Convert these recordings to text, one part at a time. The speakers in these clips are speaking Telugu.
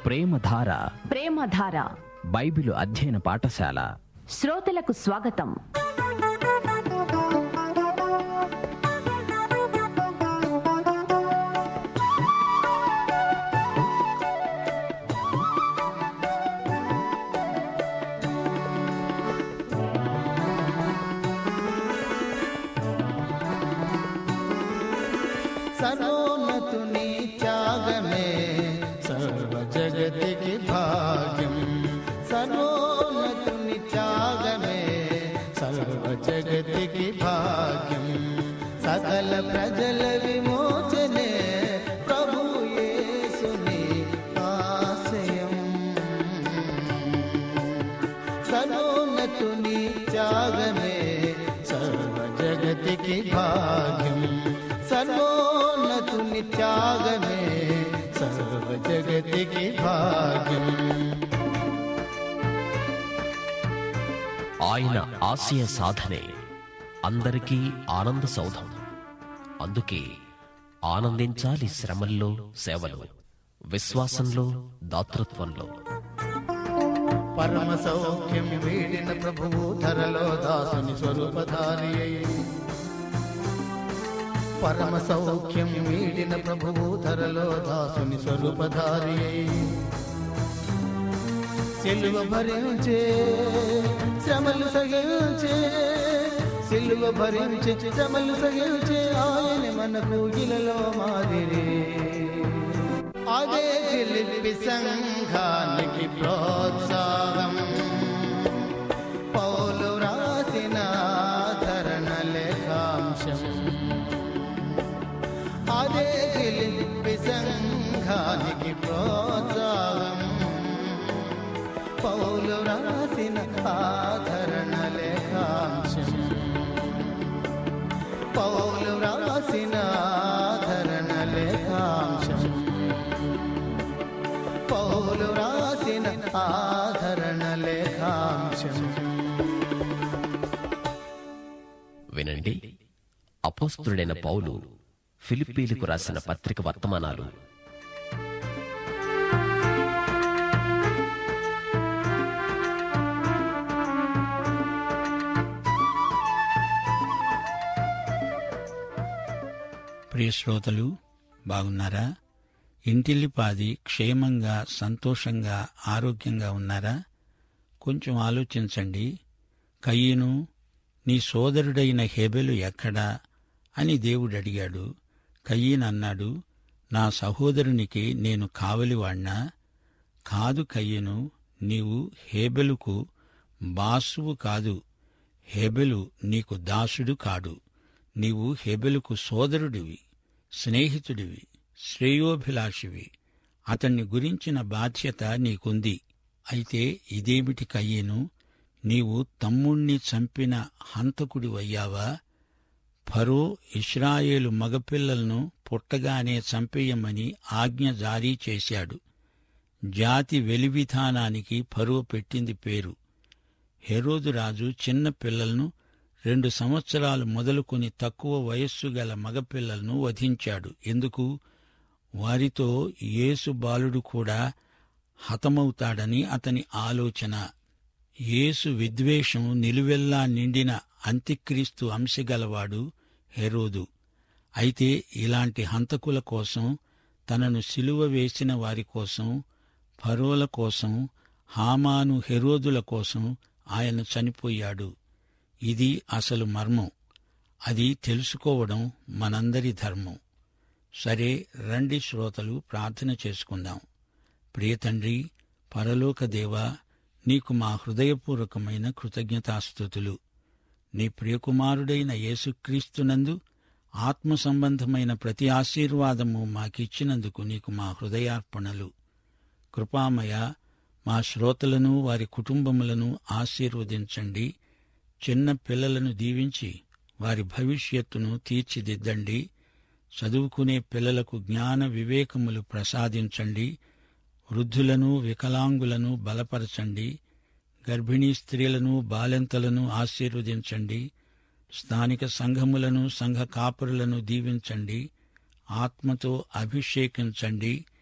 ప్రేమధార ప్రేమధార బైబిలు అధ్యయన పాఠశాల శ్రోతలకు స్వాగతం సర్వోన్నతుని త్యాగమే సర్వ జగతికి భాగ్యం సర్వోన్నతుని త్యాగమే సర్వ జగతికి భాగ్యం సకల ప్రజల విమోచనే ప్రభు యేసుని ఆశయం సర్వోన్నతుని త్యాగమే సర్వ జగతికి భాగ్యం సర్వోన్నతుని త్యాగమే సర్వ జగతికి భాగ్యం ఆయన ఆశయ సాధనే అందరికీ ఆనంద సౌధం అందుకే ఆనందించాలి శ్రమల్లో సేవలో విశ్వాసంలో దాతృత్వంలో పరమ సౌఖ్యం వీడిన ప్రభువు ధరలో దాసుని స్వరూపధారి అయి. పరమ సౌఖ్యం వీడిన ప్రభువు ధరలో దాసుని స్వరూపధారి అయి. సిలువ భరించే శ్రమలు సహించే సిలువ భరించే శ్రమలు సహించే ఆయన మనకు ఇలలో మాదిరి అదే ఫిలిప్పి సంఘానికి ప్రోత్సాహం పౌలు రాసిన ఆదరణ లేఖాంశం అదే ఫిలిప్పి సంఘానికి ప్రోత్సాహం పౌలు రాసిన ఆదరణ లేఖాంశం పౌలు రాసిన ఆదరణ లేఖాంశం పౌలు రాసిన ఆదరణ లేఖాంశం వినండి అపోస్తుడైన పౌలు ఫిలిప్పీలకు రాసిన పత్రిక వర్తమానాలు ప్రియ శ్రోతలు బాగున్నారా ఇంటిల్లిపాది క్షేమంగా సంతోషంగా ఆరోగ్యంగా ఉన్నారా కొంచెం ఆలోచించండి కయ్యను నీ సోదరుడైన హెబెలు ఎక్కడా అని దేవుడు అడిగాడు కయ్యన్ అన్నాడు నా సహోదరునికి నేను కావలివాణ్ణా కాదు కయ్యను నీవు హేబెలుకు బాసువు కాదు హెబెలు నీకు దాసుడు కాడు నీవు హెబెలుకు సోదరుడివి స్నేహితుడివి శ్రేయోభిలాషివి అతన్ని గురించిన బాధ్యత నీకుంది అయితే ఇదేమిటి కయ్యేను నీవు తమ్ముణ్ణి చంపిన హంతకుడివయ్యావా ఫరో ఇస్రాయేలు మగపిల్లలను పుట్టగానే చంపేయమని ఆజ్ఞ జారీ చేశాడు జాతి వెలివిధానానికి ఫరో పెట్టింది పేరు హెరోదు రాజు చిన్న పిల్లలను రెండు సంవత్సరాలు మొదలుకొని తక్కువ వయస్సు గల మగపిల్లలను వధించాడు ఎందుకు వారితో యేసు బాలుడు కూడా హతమవుతాడని అతని ఆలోచన యేసు విద్వేషం నిలువెల్లా నిండిన అంత్యక్రీస్తు అంశగలవాడు హెరోదు అయితే ఇలాంటి హంతకుల కోసం తనను సిలువ వేసిన వారి కోసం ఫరోల కోసం హామాను హెరోదుల కోసం ఆయన చనిపోయాడు ఇది అసలు మర్మం అది తెలుసుకోవడం మనందరి ధర్మం సరే రండి శ్రోతలు ప్రార్థన చేసుకుందాం ప్రియతండ్రి పరలోక దేవా నీకు మా హృదయపూర్వకమైన కృతజ్ఞతాస్థుతులు నీ ప్రియకుమారుడైన యేసుక్రీస్తునందు ఆత్మ సంబంధమైన ప్రతి ఆశీర్వాదము మాకిచ్చినందుకు నీకు మా హృదయార్పణలు కృపామయ మా శ్రోతలను వారి కుటుంబములను ఆశీర్వదించండి చిన్న పిల్లలను దీవించి వారి భవిష్యత్తును తీర్చిదిద్దండి చదువుకునే పిల్లలకు జ్ఞాన వివేకములు ప్రసాదించండి వృద్ధులను వికలాంగులను బలపరచండి గర్భిణీ స్త్రీలను బాలెంతలను ఆశీర్వదించండి స్థానిక సంఘములను సంఘ కాపురులను దీవించండి ఆత్మతో అభిషేకించండి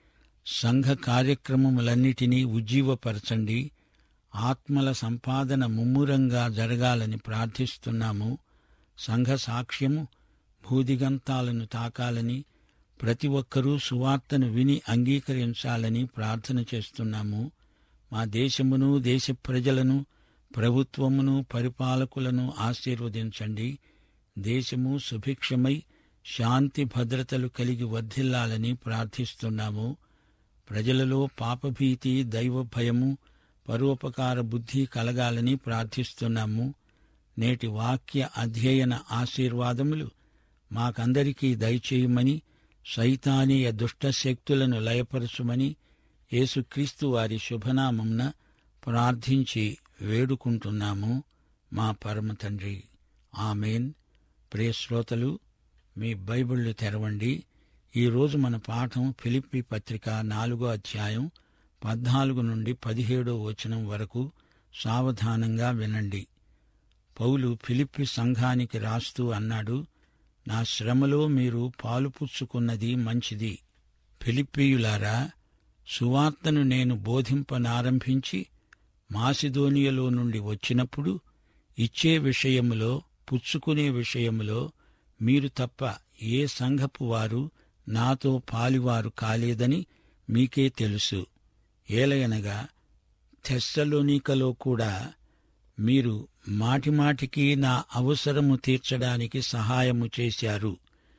సంఘ కార్యక్రమములన్నిటినీ ఉజ్జీవపరచండి ఆత్మల సంపాదన ముమ్మురంగా జరగాలని ప్రార్థిస్తున్నాము సంఘ సాక్ష్యము భూదిగంతాలను తాకాలని ప్రతి ఒక్కరూ సువార్తను విని అంగీకరించాలని ప్రార్థన చేస్తున్నాము మా దేశమును దేశ ప్రజలను ప్రభుత్వమును పరిపాలకులను ఆశీర్వదించండి దేశము సుభిక్షమై శాంతి భద్రతలు కలిగి వర్ధిల్లాలని ప్రార్థిస్తున్నాము ప్రజలలో పాపభీతి దైవ భయము పరోపకార బుద్ధి కలగాలని ప్రార్థిస్తున్నాము నేటి వాక్య అధ్యయన ఆశీర్వాదములు మాకందరికీ దయచేయమని సైతానీయ దుష్ట శక్తులను లయపరచుమని యేసుక్రీస్తు వారి శుభనామంన ప్రార్థించి వేడుకుంటున్నాము మా పరమ తండ్రి ఆమెన్ ప్రియ శ్రోతలు మీ బైబిళ్లు తెరవండి ఈరోజు మన పాఠం ఫిలిప్పి పత్రిక నాలుగో అధ్యాయం పద్నాలుగు నుండి పదిహేడో వచనం వరకు సావధానంగా వినండి పౌలు ఫిలిప్పి సంఘానికి రాస్తూ అన్నాడు నా శ్రమలో మీరు పాలుపుచ్చుకున్నది మంచిది ఫిలిప్పీయులారా సువార్తను నేను బోధింపనారంభించి మాసిదోనియలో నుండి వచ్చినప్పుడు ఇచ్చే విషయములో పుచ్చుకునే విషయములో మీరు తప్ప ఏ సంఘపు వారు నాతో పాలివారు కాలేదని మీకే తెలుసు ఏలయనగా తెస్సలోనికలో కూడా మీరు మాటిమాటికి నా అవసరము తీర్చడానికి సహాయము చేశారు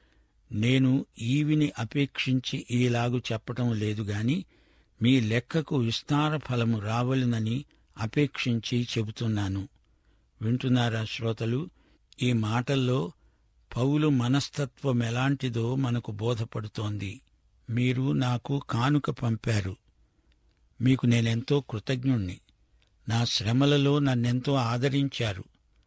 నేను ఈవిని అపేక్షించి ఈలాగు చెప్పటం లేదు గాని మీ లెక్కకు విస్తార ఫలము రావలనని అపేక్షించి చెబుతున్నాను వింటున్నారా శ్రోతలు ఈ మాటల్లో పౌలు మనస్తత్వం ఎలాంటిదో మనకు బోధపడుతోంది మీరు నాకు కానుక పంపారు మీకు నేనెంతో కృతజ్ఞుణ్ణి నా శ్రమలలో నన్నెంతో ఆదరించారు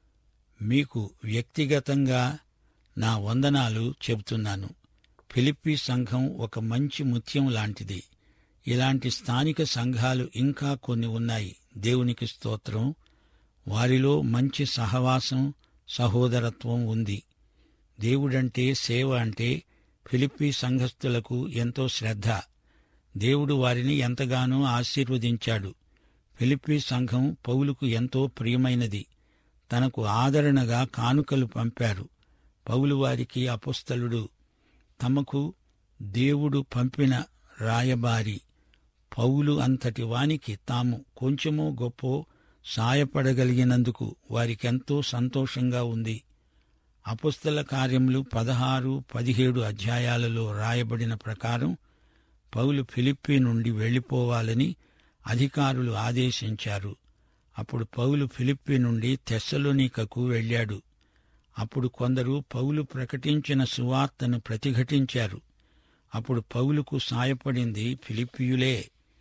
మీకు వ్యక్తిగతంగా నా వందనాలు చెబుతున్నాను ఫిలిప్పీ సంఘం ఒక మంచి ముత్యం లాంటిది ఇలాంటి స్థానిక సంఘాలు ఇంకా కొన్ని ఉన్నాయి దేవునికి స్తోత్రం వారిలో మంచి సహవాసం సహోదరత్వం ఉంది దేవుడంటే సేవ అంటే ఫిలిప్పీ సంఘస్థులకు ఎంతో శ్రద్ధ దేవుడు వారిని ఎంతగానో ఆశీర్వదించాడు ఫిలిప్పీ సంఘం పౌలుకు ఎంతో ప్రియమైనది తనకు ఆదరణగా కానుకలు పంపారు పౌలు వారికి అపుస్తలుడు తమకు దేవుడు పంపిన రాయబారి పౌలు అంతటి వానికి తాము కొంచెమో గొప్పో సాయపడగలిగినందుకు వారికెంతో సంతోషంగా ఉంది అపుస్తల కార్యములు పదహారు పదిహేడు అధ్యాయాలలో రాయబడిన ప్రకారం పౌలు ఫిలిప్పీ నుండి వెళ్లిపోవాలని అధికారులు ఆదేశించారు అప్పుడు పౌలు ఫిలిప్పీ నుండి తెస్సలోనికకు వెళ్ళాడు అప్పుడు కొందరు పౌలు ప్రకటించిన సువార్తను ప్రతిఘటించారు అప్పుడు పౌలుకు సాయపడింది ఫిలిప్పియులే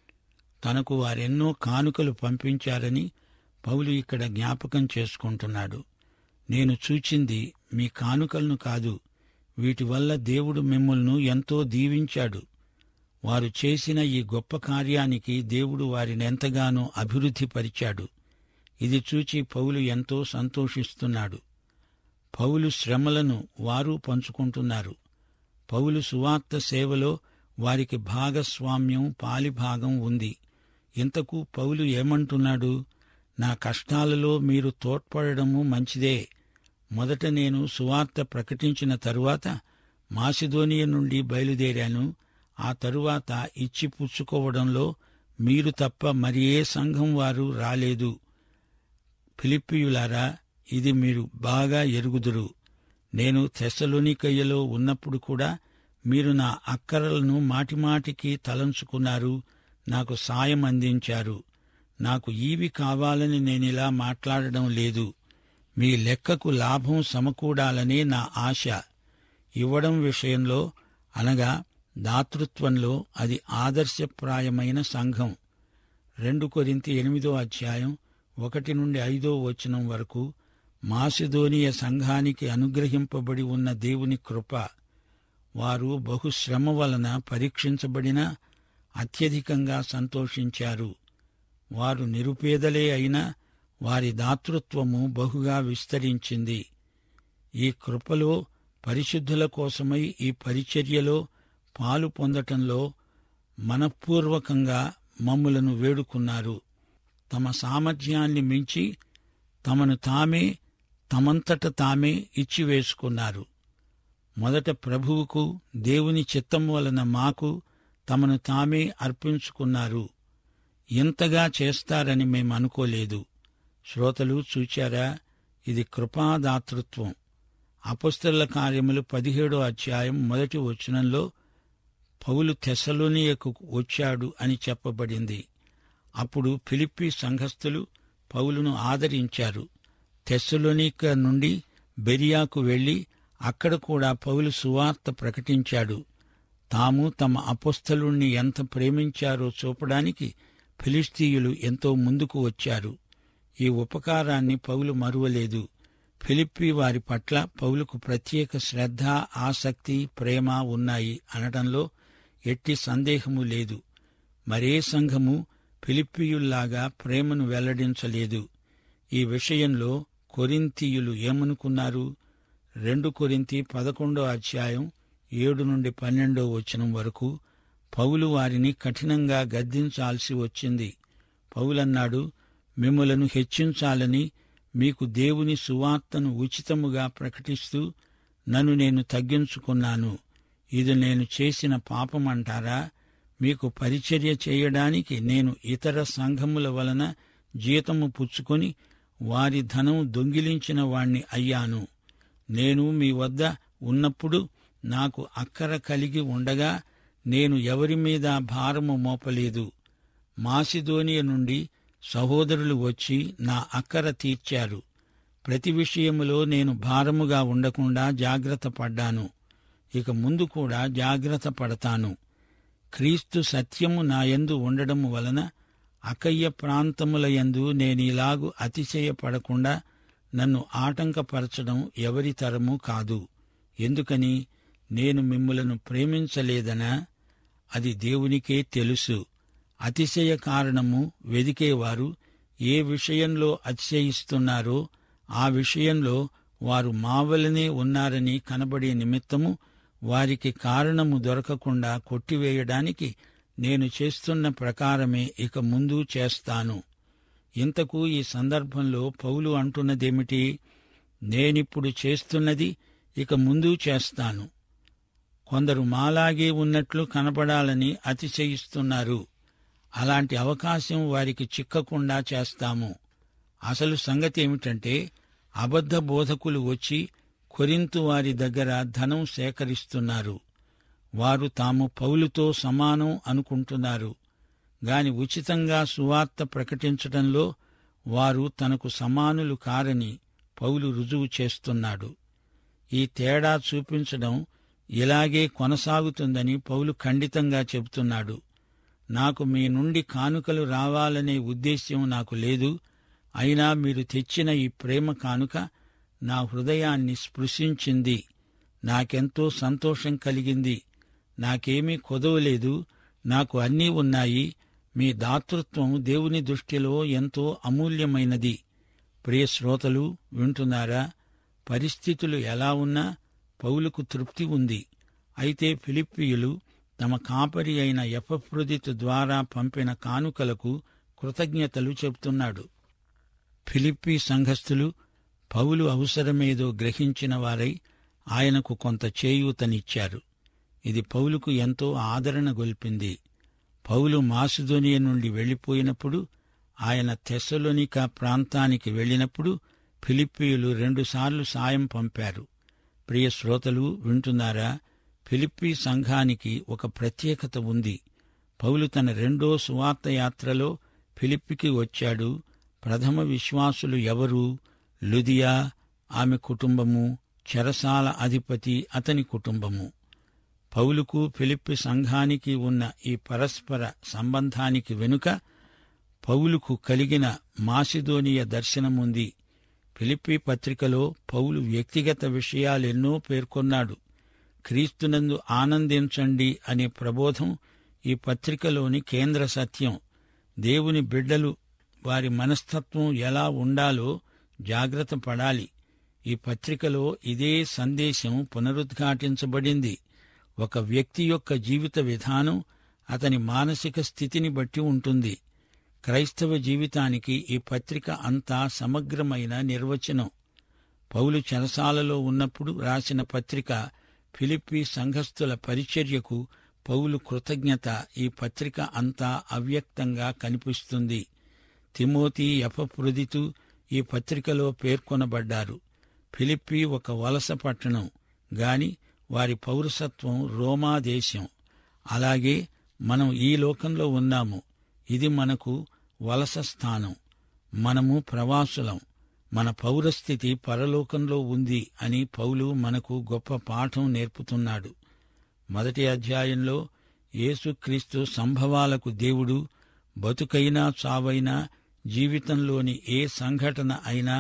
తనకు వారెన్నో కానుకలు పంపించారని పౌలు ఇక్కడ జ్ఞాపకం చేసుకుంటున్నాడు నేను చూచింది మీ కానుకలను కాదు వీటి వల్ల దేవుడు మిమ్మల్ని ఎంతో దీవించాడు వారు చేసిన ఈ గొప్ప కార్యానికి దేవుడు వారిని ఎంతగానో అభివృద్ధిపరిచాడు ఇది చూచి పౌలు ఎంతో సంతోషిస్తున్నాడు పౌలు శ్రమలను వారు పంచుకుంటున్నారు పౌలు సువార్త సేవలో వారికి భాగస్వామ్యం పాలిభాగం ఉంది ఇంతకు పౌలు ఏమంటున్నాడు నా కష్టాలలో మీరు తోడ్పడము మంచిదే మొదట నేను సువార్త ప్రకటించిన తరువాత మాసిదోనియ నుండి బయలుదేరాను ఆ తరువాత ఇచ్చి పుచ్చుకోవడంలో మీరు తప్ప మరి ఏ సంఘం వారు రాలేదు ఫిలిప్పియులారా ఇది మీరు బాగా ఎరుగుదురు నేను తెసలోనికయ్యలో ఉన్నప్పుడు కూడా మీరు నా అక్కరలను మాటిమాటికి తలంచుకున్నారు నాకు సాయం అందించారు నాకు ఈవి కావాలని నేనిలా మాట్లాడడం లేదు మీ లెక్కకు లాభం సమకూడాలనే నా ఆశ ఇవ్వడం విషయంలో అనగా దాతృత్వంలో అది ఆదర్శప్రాయమైన సంఘం రెండు కొరింతి ఎనిమిదో అధ్యాయం ఒకటి నుండి ఐదో వచనం వరకు మాసిదోనియ సంఘానికి అనుగ్రహింపబడి ఉన్న దేవుని కృప వారు బహుశ్రమ వలన పరీక్షించబడినా అత్యధికంగా సంతోషించారు వారు నిరుపేదలే అయినా వారి దాతృత్వము బహుగా విస్తరించింది ఈ కృపలో పరిశుద్ధుల కోసమై ఈ పరిచర్యలో పాలు పొందటంలో మనఃపూర్వకంగా మమ్ములను వేడుకున్నారు తమ సామర్థ్యాన్ని మించి తమను తామే తమంతట తామే ఇచ్చివేసుకున్నారు మొదట ప్రభువుకు దేవుని చిత్తం వలన మాకు తమను తామే అర్పించుకున్నారు ఇంతగా చేస్తారని మేము అనుకోలేదు శ్రోతలు చూచారా ఇది కృపాదాతృత్వం అపస్తుల కార్యములు పదిహేడో అధ్యాయం మొదటి వచనంలో పౌలు తెసలోనియకు వచ్చాడు అని చెప్పబడింది అప్పుడు ఫిలిప్పి సంఘస్థులు పౌలును ఆదరించారు తెస్సలోనిక నుండి బెరియాకు వెళ్లి అక్కడ కూడా పౌలు సువార్త ప్రకటించాడు తాము తమ అపస్థలుణ్ణి ఎంత ప్రేమించారో చూపడానికి ఫిలిస్తీయులు ఎంతో ముందుకు వచ్చారు ఈ ఉపకారాన్ని పౌలు మరువలేదు ఫిలిప్పి వారి పట్ల పౌలుకు ప్రత్యేక శ్రద్ధ ఆసక్తి ప్రేమ ఉన్నాయి అనటంలో ఎట్టి సందేహము లేదు మరే సంఘము ఫిలిప్పియుల్లాగా ప్రేమను వెల్లడించలేదు ఈ విషయంలో కొరింతీయులు ఏమనుకున్నారు రెండు కొరింతి పదకొండో అధ్యాయం ఏడు నుండి పన్నెండో వచనం వరకు పౌలు వారిని కఠినంగా గద్దించాల్సి వచ్చింది పౌలన్నాడు మిమ్మలను హెచ్చించాలని మీకు దేవుని సువార్తను ఉచితముగా ప్రకటిస్తూ నన్ను నేను తగ్గించుకున్నాను ఇది నేను చేసిన పాపమంటారా మీకు పరిచర్య చేయడానికి నేను ఇతర సంఘముల వలన జీతము పుచ్చుకొని వారి ధనం దొంగిలించిన వాణ్ణి అయ్యాను నేను మీ వద్ద ఉన్నప్పుడు నాకు అక్కర కలిగి ఉండగా నేను ఎవరి మీద భారము మోపలేదు మాసిదోనియ నుండి సహోదరులు వచ్చి నా అక్కర తీర్చారు ప్రతి విషయములో నేను భారముగా ఉండకుండా జాగ్రత్త పడ్డాను ఇక ముందు కూడా జాగ్రత్త పడతాను క్రీస్తు సత్యము నాయందు ఉండడము వలన అకయ్య ప్రాంతముల యందు నేనిలాగు అతిశయపడకుండా నన్ను ఆటంకపరచడం ఎవరి తరము కాదు ఎందుకని నేను మిమ్ములను ప్రేమించలేదనా అది దేవునికే తెలుసు అతిశయ కారణము వెదికేవారు ఏ విషయంలో అతిశయిస్తున్నారో ఆ విషయంలో వారు మావలనే ఉన్నారని కనబడే నిమిత్తము వారికి కారణము దొరకకుండా కొట్టివేయడానికి నేను చేస్తున్న ప్రకారమే ఇక ముందు చేస్తాను ఇంతకు ఈ సందర్భంలో పౌలు అంటున్నదేమిటి నేనిప్పుడు చేస్తున్నది ఇక ముందు చేస్తాను కొందరు మాలాగే ఉన్నట్లు కనపడాలని అతిశయిస్తున్నారు అలాంటి అవకాశం వారికి చిక్కకుండా చేస్తాము అసలు సంగతి ఏమిటంటే అబద్ధ బోధకులు వచ్చి కొరింతు వారి దగ్గర ధనం సేకరిస్తున్నారు వారు తాము పౌలుతో సమానం అనుకుంటున్నారు గాని ఉచితంగా సువార్త ప్రకటించటంలో వారు తనకు సమానులు కారని పౌలు రుజువు చేస్తున్నాడు ఈ తేడా చూపించడం ఇలాగే కొనసాగుతుందని పౌలు ఖండితంగా చెబుతున్నాడు నాకు మీ నుండి కానుకలు రావాలనే ఉద్దేశ్యం నాకు లేదు అయినా మీరు తెచ్చిన ఈ ప్రేమ కానుక నా హృదయాన్ని స్పృశించింది నాకెంతో సంతోషం కలిగింది నాకేమీ కొదవలేదు నాకు అన్నీ ఉన్నాయి మీ దాతృత్వం దేవుని దృష్టిలో ఎంతో అమూల్యమైనది ప్రియ శ్రోతలు వింటున్నారా పరిస్థితులు ఎలా ఉన్నా పౌలుకు తృప్తి ఉంది అయితే ఫిలిప్పీయులు తమ కాపరి అయిన ఎపఫ్రుదితు ద్వారా పంపిన కానుకలకు కృతజ్ఞతలు చెబుతున్నాడు ఫిలిప్పీ సంఘస్థులు పౌలు అవసరమేదో గ్రహించిన వారై ఆయనకు కొంత చేయూతనిచ్చారు ఇది పౌలుకు ఎంతో ఆదరణ గొల్పింది పౌలు మాసిదోనియ నుండి వెళ్లిపోయినప్పుడు ఆయన తెస్సలోనిక ప్రాంతానికి వెళ్లినప్పుడు ఫిలిప్పీయులు రెండుసార్లు సాయం పంపారు ప్రియ శ్రోతలు వింటున్నారా ఫిలిప్పీ సంఘానికి ఒక ప్రత్యేకత ఉంది పౌలు తన రెండో సువార్త యాత్రలో ఫిలిప్పికి వచ్చాడు ప్రథమ విశ్వాసులు ఎవరు లుదియా ఆమె కుటుంబము చెరసాల అధిపతి అతని కుటుంబము పౌలుకు ఫిలిప్పి సంఘానికి ఉన్న ఈ పరస్పర సంబంధానికి వెనుక పౌలుకు కలిగిన మాసిదోనియ దర్శనముంది ఫిలిప్పి పత్రికలో పౌలు వ్యక్తిగత విషయాలెన్నో పేర్కొన్నాడు క్రీస్తునందు ఆనందించండి అనే ప్రబోధం ఈ పత్రికలోని కేంద్ర సత్యం దేవుని బిడ్డలు వారి మనస్తత్వం ఎలా ఉండాలో జాగ్రత్త పడాలి ఈ పత్రికలో ఇదే సందేశం పునరుద్ఘాటించబడింది ఒక వ్యక్తి యొక్క జీవిత విధానం అతని మానసిక స్థితిని బట్టి ఉంటుంది క్రైస్తవ జీవితానికి ఈ పత్రిక అంతా సమగ్రమైన నిర్వచనం పౌలు చెరసాలలో ఉన్నప్పుడు రాసిన పత్రిక ఫిలిప్పి సంఘస్థుల పరిచర్యకు పౌలు కృతజ్ఞత ఈ పత్రిక అంతా అవ్యక్తంగా కనిపిస్తుంది తిమోతి ఎఫప్రుదితు ఈ పత్రికలో పేర్కొనబడ్డారు ఫిలిప్పి ఒక వలస పట్టణం గాని వారి పౌరసత్వం రోమా దేశం అలాగే మనం ఈ లోకంలో ఉన్నాము ఇది మనకు వలస స్థానం మనము ప్రవాసులం మన పౌరస్థితి పరలోకంలో ఉంది అని పౌలు మనకు గొప్ప పాఠం నేర్పుతున్నాడు మొదటి అధ్యాయంలో యేసుక్రీస్తు సంభవాలకు దేవుడు బతుకైనా చావైనా జీవితంలోని ఏ సంఘటన అయినా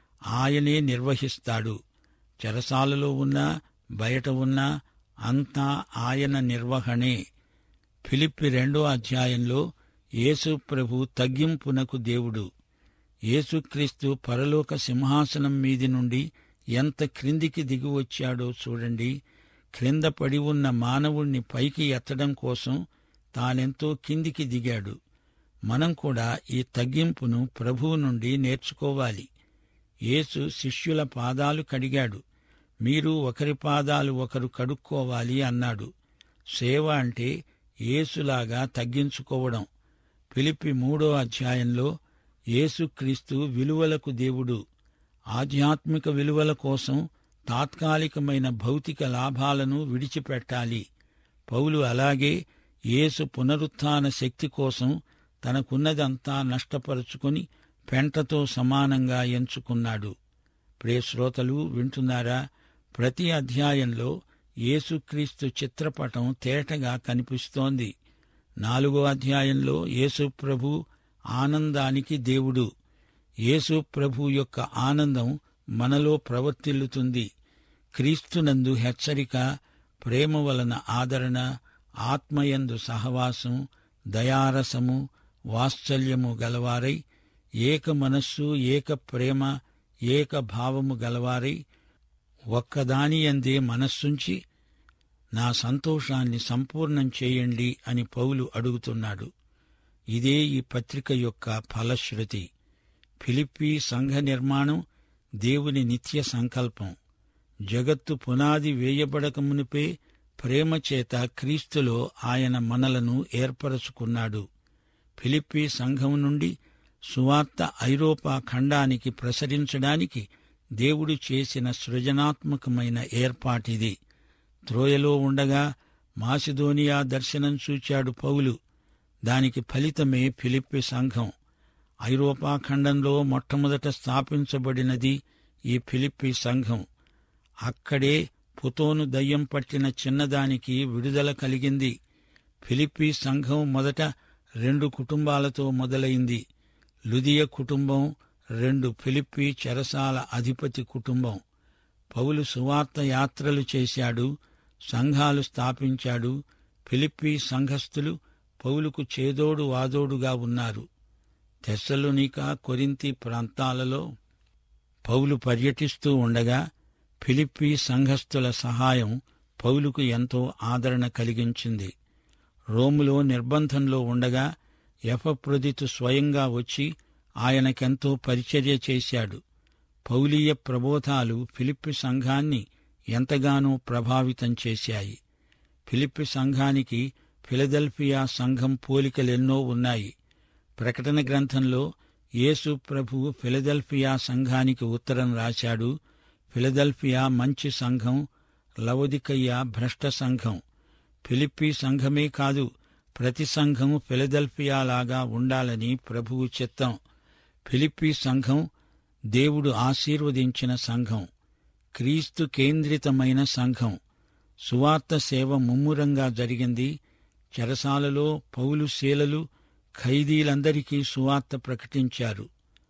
ఆయనే నిర్వహిస్తాడు చెరసాలలో ఉన్నా బయట ఉన్నా అంతా ఆయన నిర్వహణే ఫిలిప్పి రెండో అధ్యాయంలో యేసు ప్రభు తగ్గింపునకు దేవుడు యేసుక్రీస్తు పరలోక సింహాసనం మీది నుండి ఎంత క్రిందికి దిగి వచ్చాడో చూడండి క్రింద పడి ఉన్న మానవుణ్ణి పైకి ఎత్తడం కోసం తానెంతో కిందికి దిగాడు మనం కూడా ఈ తగ్గింపును ప్రభువు నుండి నేర్చుకోవాలి యేసు శిష్యుల పాదాలు కడిగాడు మీరు ఒకరి పాదాలు ఒకరు కడుక్కోవాలి అన్నాడు సేవ అంటే యేసులాగా తగ్గించుకోవడం పిలిపి మూడో అధ్యాయంలో యేసుక్రీస్తు విలువలకు దేవుడు ఆధ్యాత్మిక విలువల కోసం తాత్కాలికమైన భౌతిక లాభాలను విడిచిపెట్టాలి పౌలు అలాగే యేసు పునరుత్థాన శక్తి కోసం తనకున్నదంతా నష్టపరుచుకొని పెంటతో సమానంగా ఎంచుకున్నాడు ప్రే శ్రోతలు వింటున్నారా ప్రతి అధ్యాయంలో యేసుక్రీస్తు చిత్రపటం తేటగా కనిపిస్తోంది నాలుగో అధ్యాయంలో యేసు ప్రభు ఆనందానికి దేవుడు యేసు ప్రభు యొక్క ఆనందం మనలో ప్రవర్తిల్లుతుంది క్రీస్తునందు హెచ్చరిక ప్రేమ వలన ఆదరణ ఆత్మయందు సహవాసం దయారసము వాత్సల్యము గలవారై ఏక మనస్సు ఏక ప్రేమ ఏక భావము గలవారై ఒక్కదానియందే మనస్సుంచి నా సంతోషాన్ని సంపూర్ణం చేయండి అని పౌలు అడుగుతున్నాడు ఇదే ఈ పత్రిక యొక్క ఫలశ్రుతి ఫిలిప్పీ సంఘ నిర్మాణం దేవుని నిత్య సంకల్పం జగత్తు పునాది వేయబడకమునిపే ప్రేమ చేత క్రీస్తులో ఆయన మనలను ఏర్పరచుకున్నాడు ఫిలిప్పీ సంఘం నుండి సువార్త ఐరోపా ఖండానికి ప్రసరించడానికి దేవుడు చేసిన సృజనాత్మకమైన ఏర్పాటిది త్రోయలో ఉండగా మాసిదోనియా దర్శనం చూచాడు పౌలు దానికి ఫలితమే ఫిలిప్పి సంఘం ఐరోపా ఖండంలో మొట్టమొదట స్థాపించబడినది ఈ ఫిలిప్పి సంఘం అక్కడే పుతోను దయ్యం పట్టిన చిన్నదానికి విడుదల కలిగింది ఫిలిప్పి సంఘం మొదట రెండు కుటుంబాలతో మొదలైంది లుదియ కుటుంబం రెండు ఫిలిప్పి చెరసాల అధిపతి కుటుంబం పౌలు సువార్త యాత్రలు చేశాడు సంఘాలు స్థాపించాడు ఫిలిప్పి సంఘస్థులు పౌలుకు చేదోడు వాదోడుగా ఉన్నారు తెస్సలోనిక కొరింతి ప్రాంతాలలో పౌలు పర్యటిస్తూ ఉండగా ఫిలిప్పి సంఘస్థుల సహాయం పౌలుకు ఎంతో ఆదరణ కలిగించింది రోములో నిర్బంధంలో ఉండగా ఎఫప్రొదితు స్వయంగా వచ్చి ఆయనకెంతో పరిచర్య చేశాడు పౌలీయ ప్రబోధాలు ఫిలిప్పి సంఘాన్ని ఎంతగానో ప్రభావితం చేశాయి ఫిలిప్పి సంఘానికి ఫిలదెల్ఫియా సంఘం పోలికలెన్నో ఉన్నాయి ప్రకటన గ్రంథంలో యేసు ప్రభువు ఫిలదెల్ఫియా సంఘానికి ఉత్తరం రాశాడు ఫిలదెల్ఫియా మంచి సంఘం లవదికయ్య భ్రష్ట సంఘం ఫిలిప్పి సంఘమే కాదు ప్రతి సంఘం ఫిలదెల్ఫియాలాగా ఉండాలని ప్రభువు చిత్తం ఫిలిప్పి సంఘం దేవుడు ఆశీర్వదించిన సంఘం క్రీస్తు కేంద్రితమైన సంఘం సువార్త సేవ ముమ్మురంగా జరిగింది చెరసాలలో పౌలు శీలలు ఖైదీలందరికీ సువార్త ప్రకటించారు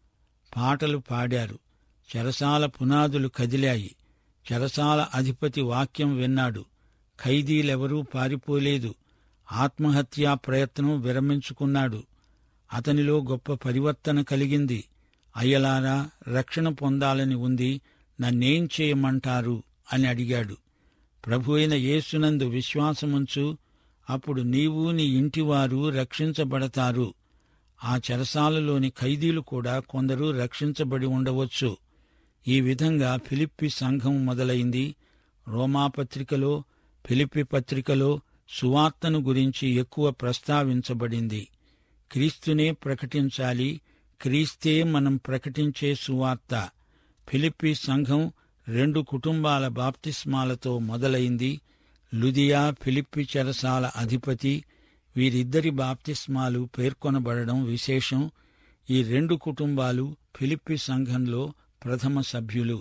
పాటలు పాడారు చెరసాల పునాదులు కదిలాయి చెరసాల అధిపతి వాక్యం విన్నాడు ఖైదీలెవరూ పారిపోలేదు ఆత్మహత్యా ప్రయత్నం విరమించుకున్నాడు అతనిలో గొప్ప పరివర్తన కలిగింది అయ్యలారా రక్షణ పొందాలని ఉంది నన్నేం చేయమంటారు అని అడిగాడు ప్రభు అయిన యేసునందు విశ్వాసముంచు అప్పుడు నీవు నీ ఇంటివారు రక్షించబడతారు ఆ చెరసాలలోని ఖైదీలు కూడా కొందరు రక్షించబడి ఉండవచ్చు ఈ విధంగా ఫిలిప్పి సంఘం మొదలైంది రోమాపత్రికలో ఫిలిప్పి పత్రికలో సువార్తను గురించి ఎక్కువ ప్రస్తావించబడింది క్రీస్తునే ప్రకటించాలి క్రీస్తే మనం ప్రకటించే సువార్త ఫిలిప్పి సంఘం రెండు కుటుంబాల బాప్తిస్మాలతో మొదలైంది లుదియా ఫిలిప్పి చెరసాల అధిపతి వీరిద్దరి బాప్తిస్మాలు పేర్కొనబడడం విశేషం ఈ రెండు కుటుంబాలు ఫిలిప్పి సంఘంలో ప్రథమ సభ్యులు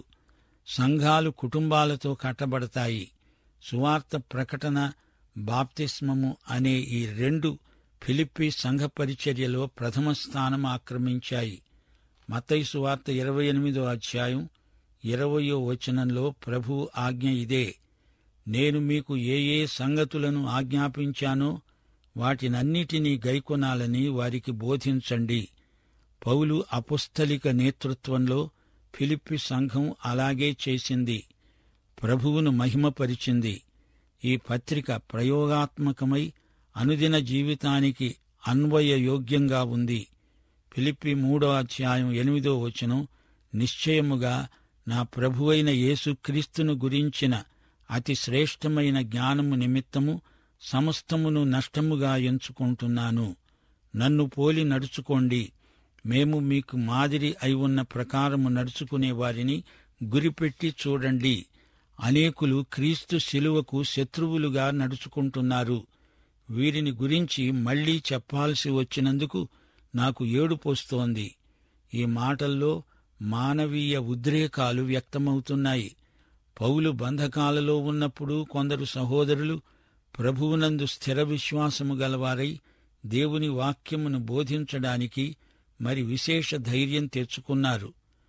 సంఘాలు కుటుంబాలతో కట్టబడతాయి సువార్త ప్రకటన బాప్తిస్మము అనే ఈ రెండు ఫిలిప్పి సంఘ పరిచర్యలో ప్రథమ స్థానం ఆక్రమించాయి మత్తయి సువార్త ఇరవై ఎనిమిదో అధ్యాయం ఇరవయో వచనంలో ప్రభు ఆజ్ఞ ఇదే నేను మీకు ఏ ఏ సంగతులను ఆజ్ఞాపించానో వాటినన్నిటినీ గైకొనాలని వారికి బోధించండి పౌలు అపుస్తలిక నేతృత్వంలో ఫిలిప్పి సంఘం అలాగే చేసింది ప్రభువును మహిమపరిచింది ఈ పత్రిక ప్రయోగాత్మకమై అనుదిన జీవితానికి అన్వయయోగ్యంగా ఉంది ఫిలిప్పి మూడో అధ్యాయం ఎనిమిదో వచనం నిశ్చయముగా నా ప్రభువైన యేసుక్రీస్తును గురించిన అతి శ్రేష్టమైన జ్ఞానము నిమిత్తము సమస్తమును నష్టముగా ఎంచుకుంటున్నాను నన్ను పోలి నడుచుకోండి మేము మీకు మాదిరి అయి ఉన్న ప్రకారము నడుచుకునే వారిని గురిపెట్టి చూడండి అనేకులు క్రీస్తు శిలువకు శత్రువులుగా నడుచుకుంటున్నారు వీరిని గురించి మళ్లీ చెప్పాల్సి వచ్చినందుకు నాకు ఏడుపోస్తోంది ఈ మాటల్లో మానవీయ ఉద్రేకాలు వ్యక్తమవుతున్నాయి పౌలు బంధకాలలో ఉన్నప్పుడు కొందరు సహోదరులు ప్రభువునందు స్థిర విశ్వాసము గలవారై దేవుని వాక్యమును బోధించడానికి మరి విశేష ధైర్యం తెచ్చుకున్నారు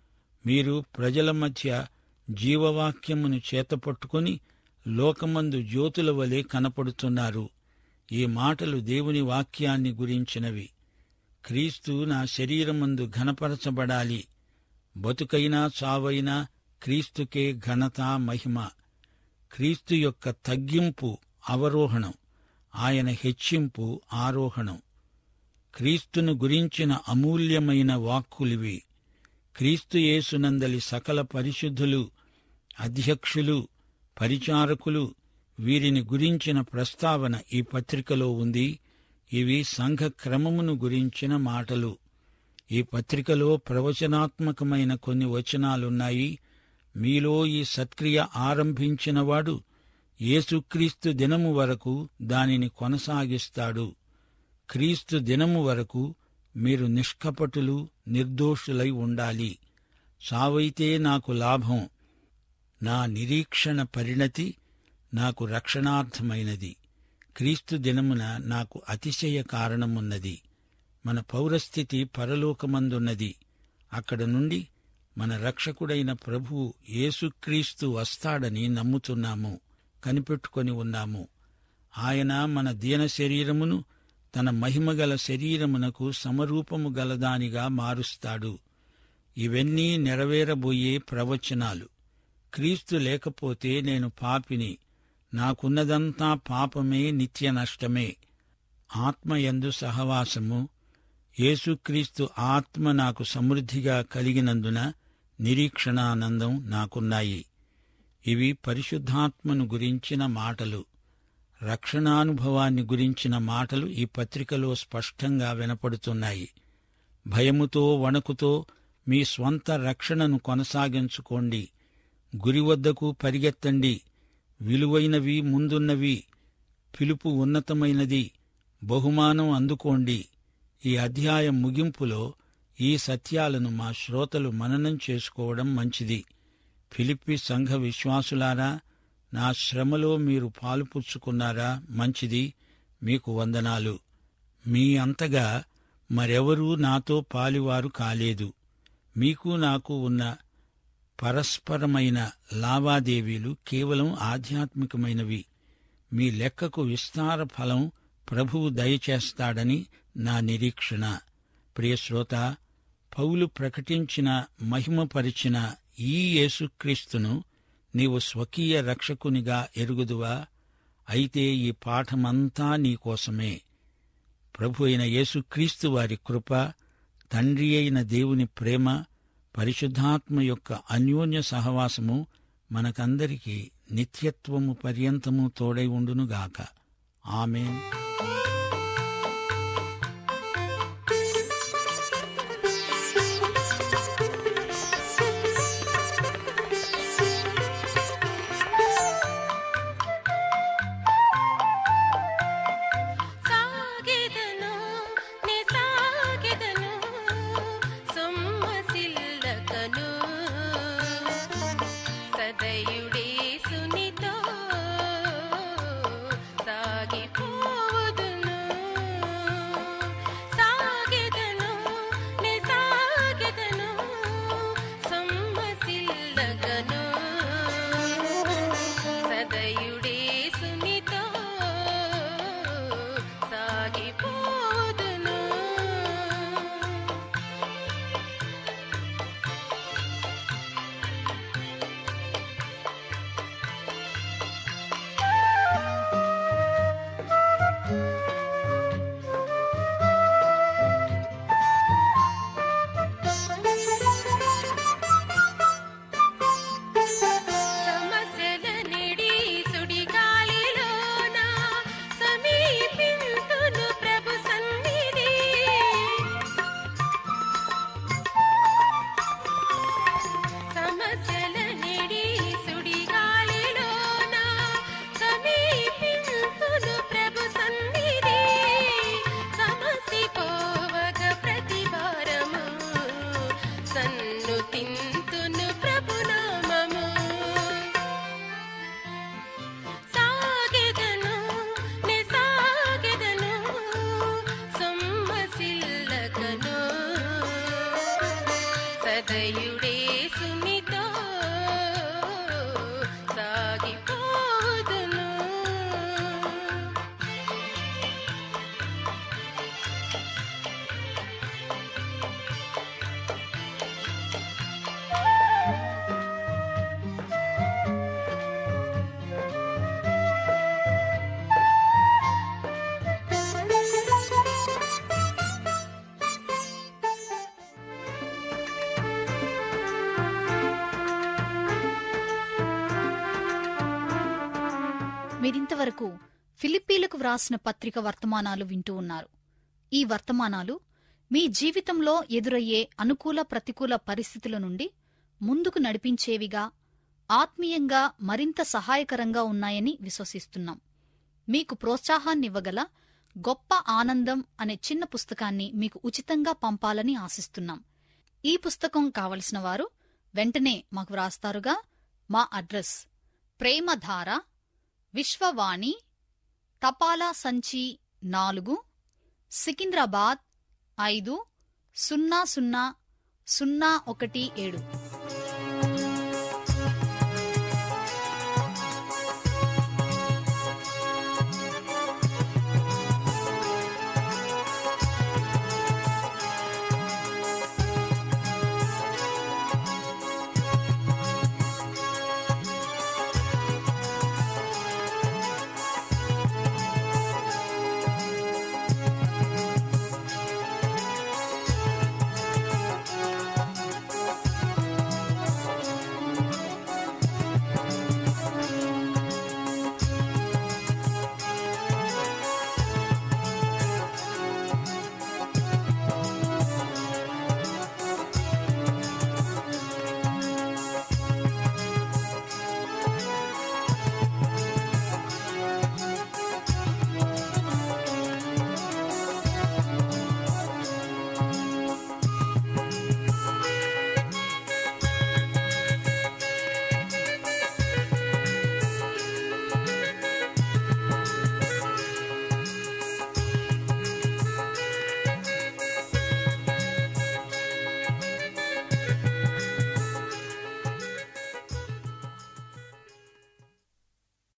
మీరు ప్రజల మధ్య జీవవాక్యమును చేతపట్టుకుని లోకమందు జ్యోతుల వలె కనపడుతున్నారు ఈ మాటలు దేవుని వాక్యాన్ని గురించినవి క్రీస్తు నా శరీరమందు ఘనపరచబడాలి బతుకైనా చావైనా క్రీస్తుకే ఘనత మహిమ క్రీస్తు యొక్క తగ్గింపు అవరోహణం ఆయన హెచ్చింపు ఆరోహణం క్రీస్తును గురించిన అమూల్యమైన వాక్కులివి క్రీస్తు యేసునందలి సకల పరిశుద్ధులు అధ్యక్షులు పరిచారకులు వీరిని గురించిన ప్రస్తావన ఈ పత్రికలో ఉంది ఇవి సంఘ క్రమమును గురించిన మాటలు ఈ పత్రికలో ప్రవచనాత్మకమైన కొన్ని వచనాలున్నాయి మీలో ఈ సత్క్రియ ఆరంభించినవాడు యేసుక్రీస్తు దినము వరకు దానిని కొనసాగిస్తాడు క్రీస్తు దినము వరకు మీరు నిష్కపటులు నిర్దోషులై ఉండాలి సావైతే నాకు లాభం నా నిరీక్షణ పరిణతి నాకు రక్షణార్థమైనది క్రీస్తు దినమున నాకు అతిశయ కారణమున్నది మన పౌరస్థితి పరలోకమందున్నది అక్కడ నుండి మన రక్షకుడైన ప్రభువు యేసుక్రీస్తు వస్తాడని నమ్ముతున్నాము కనిపెట్టుకొని ఉన్నాము ఆయన మన దీన శరీరమును తన మహిమగల శరీరమునకు సమరూపము గలదానిగా మారుస్తాడు ఇవన్నీ నెరవేరబోయే ప్రవచనాలు క్రీస్తు లేకపోతే నేను పాపిని నాకున్నదంతా పాపమే నిత్య నష్టమే ఆత్మయందు సహవాసము యేసుక్రీస్తు ఆత్మ నాకు సమృద్ధిగా కలిగినందున నిరీక్షణానందం నాకున్నాయి ఇవి పరిశుద్ధాత్మను గురించిన మాటలు రక్షణానుభవాన్ని గురించిన మాటలు ఈ పత్రికలో స్పష్టంగా వినపడుతున్నాయి భయముతో వణకుతో మీ స్వంత రక్షణను కొనసాగించుకోండి గురి వద్దకు పరిగెత్తండి విలువైనవి ముందున్నవి పిలుపు ఉన్నతమైనది బహుమానం అందుకోండి ఈ అధ్యాయం ముగింపులో ఈ సత్యాలను మా శ్రోతలు మననం చేసుకోవడం మంచిది ఫిలిప్పి సంఘ విశ్వాసులారా నా శ్రమలో మీరు పాలుపుచ్చుకున్నారా మంచిది మీకు వందనాలు మీ అంతగా మరెవరూ నాతో పాలివారు కాలేదు మీకు నాకు ఉన్న పరస్పరమైన లావాదేవీలు కేవలం ఆధ్యాత్మికమైనవి మీ లెక్కకు విస్తార ఫలం ప్రభువు దయచేస్తాడని నా నిరీక్షణ ప్రియశ్రోత పౌలు ప్రకటించిన మహిమపరిచిన ఈ యేసుక్రీస్తును నీవు స్వకీయ రక్షకునిగా ఎరుగుదువా అయితే ఈ పాఠమంతా నీకోసమే ప్రభు అయిన యేసుక్రీస్తు వారి కృప తండ్రి అయిన దేవుని ప్రేమ పరిశుద్ధాత్మ యొక్క అన్యోన్య సహవాసము మనకందరికీ నిత్యత్వము పర్యంతము తోడై ఉండునుగాక ఆమెన్ ಸಾಗಿದನು ನೆ ಸಾಗಿದನು ಸೊಮ್ಮಸಿಲ್ಲಕನು ಸದಯುಡೇ ಸುನಿತೋ ಸಾಗಿಪೋವುದನು ಸಾಗಿದನು ನೆ ಸಾಗಿದನು ಸೊಮ್ಮಸಿಲ್ಲಕನು సదయుడే సునితో సాగిపోదును సమస్యల నిడి సుడిగాలిలోన సమీపింతును ప్రభు సన్నిధి సమస్యల నిడి సుడిగాలిలోన సమీపింతును ప్రభు సన్నిధి సమసిపోవగ ప్రతిభారము సన్ను తింతును ప్రభు నామము సాగెదను నే సాగెదను సొమ్మసిల్లకను సదయుడే సునితో సాగిపోదును మీరింతవరకు ఫిలిప్పీలకు వ్రాసిన పత్రిక వర్తమానాలు వింటూ ఉన్నారు ఈ వర్తమానాలు మీ జీవితంలో ఎదురయ్యే అనుకూల ప్రతికూల పరిస్థితుల నుండి ముందుకు నడిపించేవిగా ఆత్మీయంగా మరింత సహాయకరంగా ఉన్నాయని విశ్వసిస్తున్నాం మీకు ప్రోత్సాహాన్నివ్వగల గొప్ప ఆనందం అనే చిన్న పుస్తకాన్ని మీకు ఉచితంగా పంపాలని ఆశిస్తున్నాం ఈ పుస్తకం కావలసిన వారు వెంటనే మాకు వ్రాస్తారుగా మా అడ్రస్ ప్రేమధార విశ్వవాణి తపాలా సంచి నాలుగు సికింద్రాబాద్ ఐదు సున్నా సున్నా సున్నా ఒకటి ఏడు